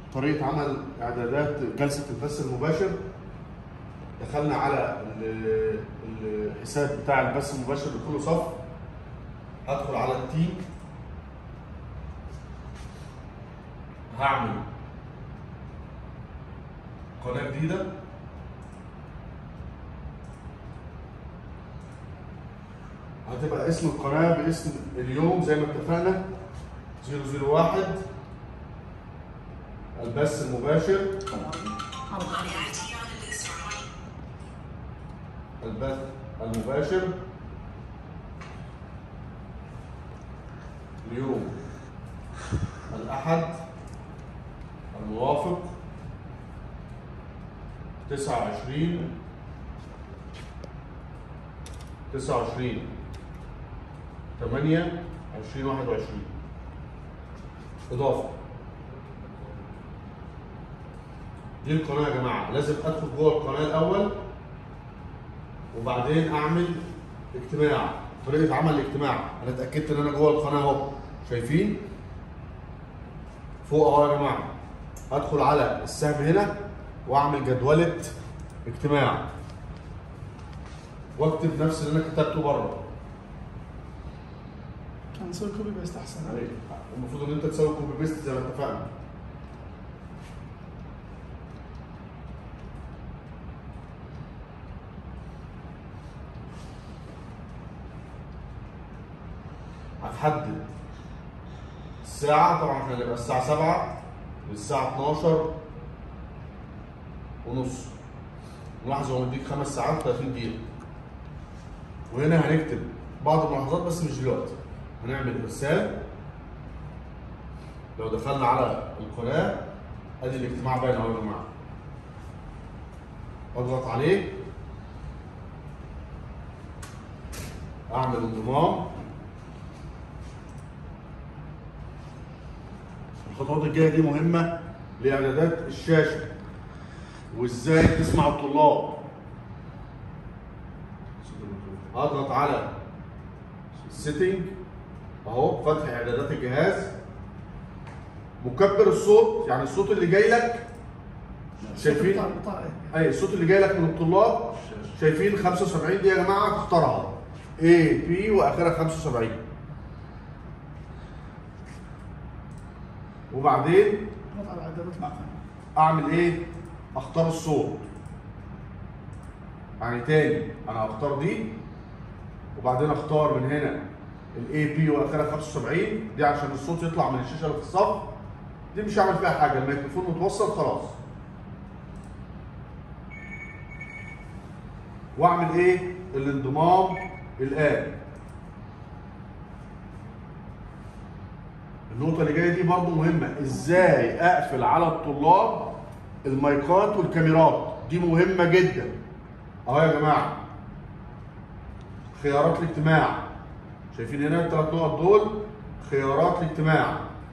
طريقه عمل اعدادات جلسه البث المباشر دخلنا على ال- الحساب بتاع البث المباشر لكل صف هدخل على التيم هعمل قناه جديده هتبقى اسم القناه باسم اليوم زي ما اتفقنا 001 البث المباشر البث المباشر اليوم الأحد الموافق 29 29 8 2021 إضافة دي القناة يا جماعة لازم أدخل جوه القناة الأول وبعدين اعمل اجتماع طريقه عمل الاجتماع انا اتاكدت ان انا جوه القناه اهو شايفين فوق اهو يا جماعه ادخل على السهم هنا واعمل جدوله اجتماع واكتب نفس اللي انا كتبته بره نسوي كوبي بيست احسن المفروض ان انت تسوي كوبي بيست زي ما اتفقنا هتحدد الساعة طبعا احنا هنبقى الساعة 7 للساعة 12 ونص نلاحظ هو مديك خمس ساعات 30 دقيقة وهنا هنكتب بعض الملاحظات بس مش دلوقتي هنعمل ارسال لو دخلنا على القناه ادي الاجتماع باين اهو يا جماعه اضغط عليه اعمل انضمام الخطوات الجايه دي مهمه لاعدادات الشاشه وازاي تسمع الطلاب اضغط على السيتنج اهو فتح اعدادات الجهاز مكبر الصوت يعني الصوت اللي جاي لك شايفين اي الصوت اللي جاي لك من الطلاب شايفين 75 دي يا جماعه تختارها A B واخرها 75 وبعدين نضغط على اعدادات معنا اعمل ايه؟ اختار الصوت يعني تاني انا هختار دي وبعدين اختار من هنا الاي بي واخرها 75 دي عشان الصوت يطلع من الشاشه اللي في الصف دي مش هعمل فيها حاجه الميكروفون متوصل خلاص واعمل ايه؟ الانضمام الان النقطة اللي جاية دي برضه مهمة، ازاي اقفل على الطلاب المايكات والكاميرات، دي مهمة جدا. اهو يا جماعة. خيارات الاجتماع. شايفين هنا الثلاث نقط دول؟ خيارات الاجتماع.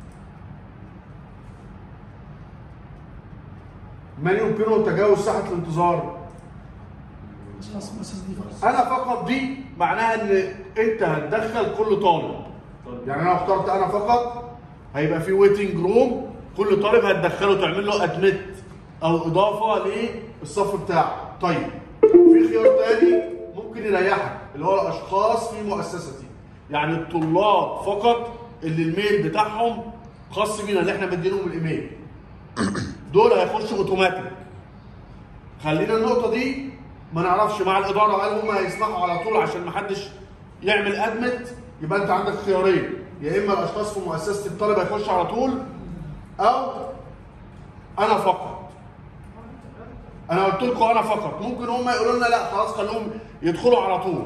من يمكنه تجاوز ساحة الانتظار؟ اشخاص مسج دي فقط انا فقط دي معناها ان انت هتدخل كل طالب يعني انا اخترت انا فقط هيبقى في ويتنج روم كل طالب هتدخله تعمل له ادمت او اضافه للصف بتاعه طيب في خيار تاني ممكن يريحك اللي هو الاشخاص في مؤسستي يعني الطلاب فقط اللي الميل بتاعهم خاص بينا اللي احنا مدينهم الايميل دول هيخشوا اوتوماتيك خلينا النقطة دي ما نعرفش مع الإدارة هل هم هيسمحوا على طول عشان ما حدش يعمل ادمت يبقى أنت عندك خيارين يا إما الأشخاص في مؤسسة الطالب هيخش على طول أو أنا فقط. أنا قلت لكم أنا فقط ممكن هم يقولوا لنا لا خلاص خلوهم يدخلوا على طول.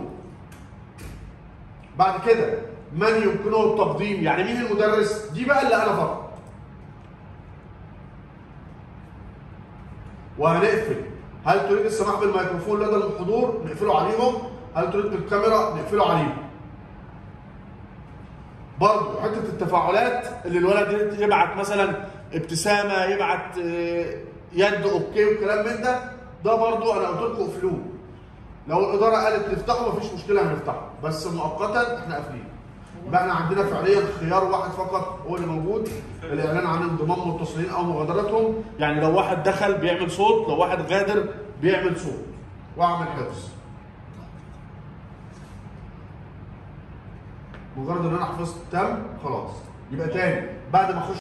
بعد كده من يمكنه التقديم يعني مين المدرس دي بقى اللي أنا فقط. وهنقفل هل تريد السماح بالميكروفون لدى الحضور نقفله عليهم هل تريد بالكاميرا نقفله عليهم برضه حته التفاعلات اللي الولد يبعت مثلا ابتسامه يبعت آه، يد اوكي والكلام من ده ده برضه انا قلت لكم اقفلوه لو الاداره قالت نفتحه مفيش مشكله هنفتحه بس مؤقتا احنا قافلين بقى انا عندنا فعليا خيار واحد فقط هو اللي موجود الاعلان عن انضمام متصلين او مغادرتهم يعني لو واحد دخل بيعمل صوت لو واحد غادر بيعمل صوت واعمل حفظ مجرد ان انا حفظت تم خلاص يبقى تاني بعد ما اخش